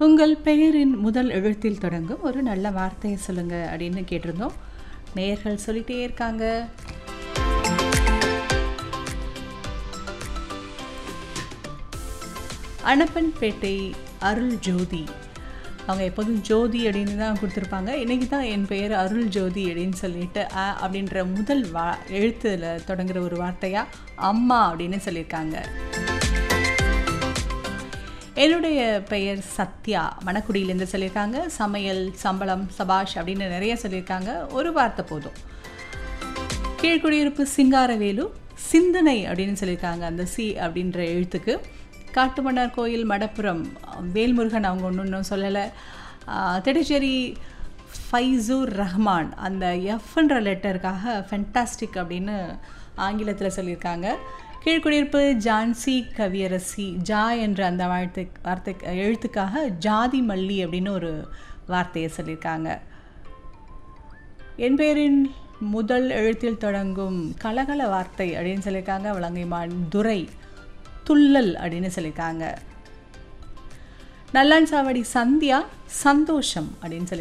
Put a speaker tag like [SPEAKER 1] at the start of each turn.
[SPEAKER 1] உங்கள் பெயரின் முதல் எழுத்தில் தொடங்கும் ஒரு நல்ல வார்த்தையை சொல்லுங்க அப்படின்னு கேட்டிருந்தோம் நேயர்கள் சொல்லிட்டே இருக்காங்க அனப்பன்பேட்டை அருள் ஜோதி அவங்க எப்போதும் ஜோதி அப்படின்னு தான் கொடுத்துருப்பாங்க இன்றைக்கி தான் என் பெயர் அருள் ஜோதி அப்படின்னு சொல்லிட்டு அ அப்படின்ற முதல் வா எழுத்தில் தொடங்குற ஒரு வார்த்தையாக அம்மா அப்படின்னு சொல்லியிருக்காங்க என்னுடைய பெயர் சத்யா மணக்குடியிலேருந்து சொல்லியிருக்காங்க சமையல் சம்பளம் சபாஷ் அப்படின்னு நிறைய சொல்லியிருக்காங்க ஒரு வார்த்தை போதும் கீழ்குடியிருப்பு சிங்காரவேலு சிந்தனை அப்படின்னு சொல்லியிருக்காங்க அந்த சி அப்படின்ற எழுத்துக்கு காட்டுமன்னார் கோயில் மடப்புரம் வேல்முருகன் அவங்க ஒன்று ஒன்றும் சொல்லலை திடச்சேரி ஃபைசூர் ரஹ்மான் அந்த எஃப்ன்ற லெட்டருக்காக ஃபென்டாஸ்டிக் அப்படின்னு ஆங்கிலத்தில் சொல்லியிருக்காங்க கீழ்குடியிருப்பு ஜான்சி கவியரசி ஜா என்ற அந்த வாழ்த்து வார்த்தை எழுத்துக்காக ஜாதி மல்லி அப்படின்னு ஒரு வார்த்தையை சொல்லியிருக்காங்க என் பேரின் முதல் எழுத்தில் தொடங்கும் கலகல வார்த்தை அப்படின்னு சொல்லியிருக்காங்க வழங்கைமான் துரை துள்ளல் அப்படின்னு சொல்லியிருக்காங்க நல்லான் சாவடி சந்தியா சந்தோஷம் அப்படின்னு சொல்லி